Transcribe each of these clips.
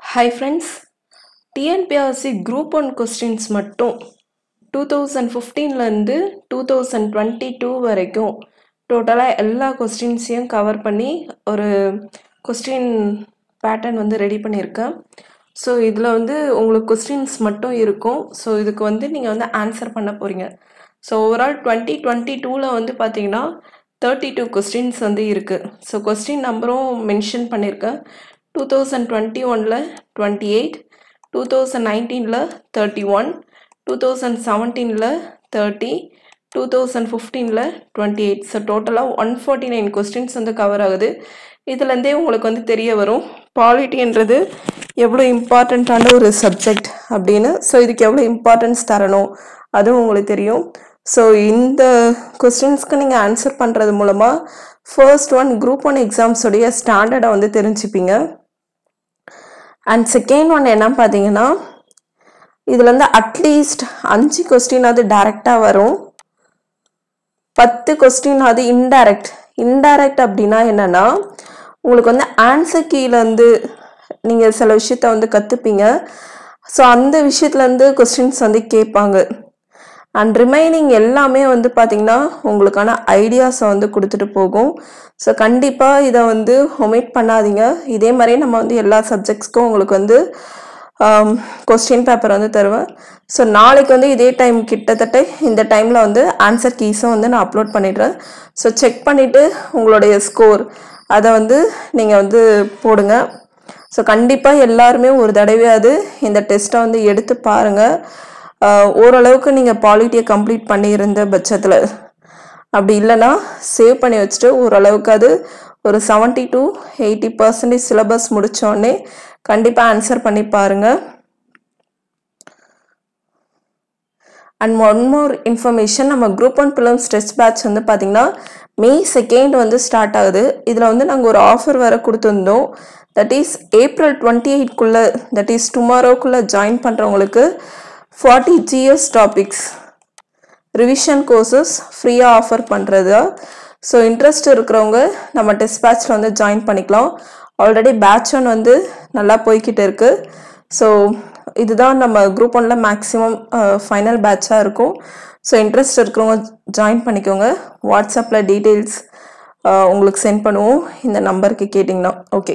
hi friends TNPSC group one questions மட்டும் two thousand ஃபிஃப்டீன்லேருந்து two thousand twenty two வரைக்கும் டோட்டலாக எல்லா கொஸ்டின்ஸையும் கவர் பண்ணி ஒரு கொஸ்டின் பேட்டர்ன் வந்து ரெடி பண்ணியிருக்கேன் ஸோ இதில் வந்து உங்களுக்கு கொஸ்டின்ஸ் மட்டும் இருக்கும் ஸோ இதுக்கு வந்து நீங்கள் வந்து ஆன்சர் பண்ண போகிறீங்க ஸோ ஓவரால் டுவெண்ட்டி டுவெண்ட்டி டூவில் வந்து பார்த்தீங்கன்னா தேர்ட்டி டூ கொஸ்டின்ஸ் வந்து இருக்குது ஸோ கொஸ்டின் நம்பரும் மென்ஷன் பண்ணியிருக்கேன் டூ தௌசண்ட் டுவெண்ட்டி ஒனில் டுவெண்ட்டி எயிட் டூ தௌசண்ட் நைன்டீனில் தேர்ட்டி ஒன் டூ தௌசண்ட் செவன்டீனில் தேர்ட்டி டூ தௌசண்ட் ஃபிஃப்டீனில் டுவெண்ட்டி எயிட் ஸோ டோட்டலாக ஒன் ஃபார்ட்டி நைன் கொஸ்டின்ஸ் வந்து கவர் ஆகுது இதுலேருந்தே உங்களுக்கு வந்து தெரிய வரும் பாலிட்டின்றது எவ்வளோ இம்பார்ட்டண்ட்டான ஒரு சப்ஜெக்ட் அப்படின்னு ஸோ இதுக்கு எவ்வளோ இம்பார்ட்டன்ஸ் தரணும் அதுவும் உங்களுக்கு தெரியும் ஸோ இந்த கொஸ்டின்ஸ்க்கு நீங்கள் ஆன்சர் பண்ணுறது மூலமாக ஃபர்ஸ்ட் ஒன் குரூப் ஒன் எக்ஸாம்ஸோடைய ஸ்டாண்டர்டை வந்து தெரிஞ்சுப்பீங்க அண்ட் செகண்ட் ஒன் என்ன பார்த்தீங்கன்னா இதில் வந்து அட்லீஸ்ட் அஞ்சு கொஸ்டின் அது டைரெக்டாக வரும் பத்து கொஸ்டின் அது இன்டைரக்ட் இன்டைரக்ட் அப்படின்னா என்னென்னா உங்களுக்கு வந்து ஆன்சர் கீழேருந்து நீங்கள் சில விஷயத்த வந்து கற்றுப்பீங்க ஸோ அந்த விஷயத்துலேருந்து கொஸ்டின்ஸ் வந்து கேட்பாங்க அண்ட் ரிமைனிங் எல்லாமே வந்து பார்த்திங்கன்னா உங்களுக்கான ஐடியாஸை வந்து கொடுத்துட்டு போகும் ஸோ கண்டிப்பாக இதை வந்து ஒமிட் பண்ணாதீங்க இதே மாதிரி நம்ம வந்து எல்லா சப்ஜெக்ட்ஸ்க்கும் உங்களுக்கு வந்து கொஸ்டின் பேப்பர் வந்து தருவேன் ஸோ நாளைக்கு வந்து இதே டைம் கிட்டத்தட்ட இந்த டைமில் வந்து ஆன்சர் கீஸும் வந்து நான் அப்லோட் பண்ணிடுறேன் ஸோ செக் பண்ணிவிட்டு உங்களுடைய ஸ்கோர் அதை வந்து நீங்கள் வந்து போடுங்க ஸோ கண்டிப்பாக எல்லாருமே ஒரு தடவையாவது இந்த டெஸ்ட்டை வந்து எடுத்து பாருங்கள் ஓரளவுக்கு நீங்கள் பாலிட்டியை கம்ப்ளீட் பண்ணியிருந்த பட்சத்தில் அப்படி இல்லைன்னா சேவ் பண்ணி வச்சுட்டு ஓரளவுக்கு அது ஒரு seventy to eighty percentage syllabus முடித்தோடனே கண்டிப்பாக ஆன்சர் பண்ணி பாருங்கள் அண்ட் ஒன் மோர் இன்ஃபர்மேஷன் நம்ம group one prelims test batch வந்து பார்த்திங்கன்னா மே செகண்ட் வந்து ஸ்டார்ட் ஆகுது இதில் வந்து நாங்கள் ஒரு ஆஃபர் வேறு கொடுத்துருந்தோம் தட் இஸ் ஏப்ரல் டுவெண்ட்டி எயிட்குள்ளே தட் இஸ் டுமாரோக்குள்ளே ஜாயின் பண்ணுறவங்களுக்கு forty GS topics revision courses ஃப்ரீயாக ஆஃபர் பண்ணுறதா ஸோ இன்ட்ரெஸ்ட் இருக்கிறவங்க நம்ம டெஸ்ட் பேட்சில் வந்து ஜாயின் பண்ணிக்கலாம் ஆல்ரெடி பேட்ச் ஒன் வந்து நல்லா போய்கிட்டு இருக்குது ஸோ இதுதான் நம்ம குரூப் ஒனில் மேக்ஸிமம் ஃபைனல் பேட்சாக இருக்கும் ஸோ இன்ட்ரெஸ்ட் இருக்கிறவங்க ஜாயின் பண்ணிக்கோங்க வாட்ஸ்அப்பில் டீட்டெயில்ஸ் உங்களுக்கு சென்ட் பண்ணுவோம் இந்த நம்பருக்கு கேட்டிங்கன்னா okay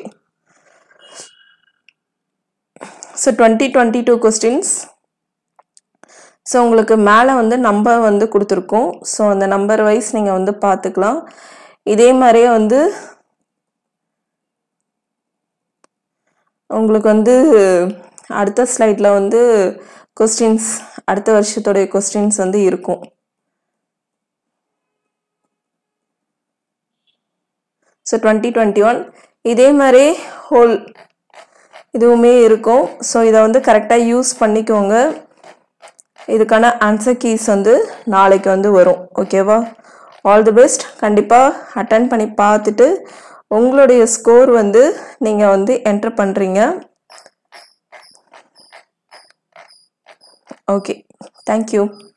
so twenty twenty two questions so உங்களுக்கு மேலே வந்து நம்பர் வந்து கொடுத்துருக்கோம் ஸோ அந்த நம்பர் வைஸ் நீங்கள் வந்து பார்த்துக்கலாம் இதே மாதிரியே வந்து உங்களுக்கு வந்து அடுத்த ஸ்லைடில் வந்து கொஸ்டின்ஸ் அடுத்த வருஷத்துடைய கொஸ்டின்ஸ் வந்து இருக்கும் ஸோ டுவெண்ட்டி டுவெண்ட்டி ஒன் இதே மாதிரி ஹோல் இதுவுமே இருக்கும் ஸோ இதை வந்து கரெக்டாக யூஸ் பண்ணிக்கோங்க இதுக்கான ஆன்சர் கீஸ் வந்து நாளைக்கு வந்து வரும் ஓகேவா ஆல் தி பெஸ்ட் கண்டிப்பாக அட்டன் பண்ணி பார்த்துட்டு உங்களுடைய ஸ்கோர் வந்து நீங்கள் வந்து என்டர் பண்ணுறீங்க ஓகே தேங்க்யூ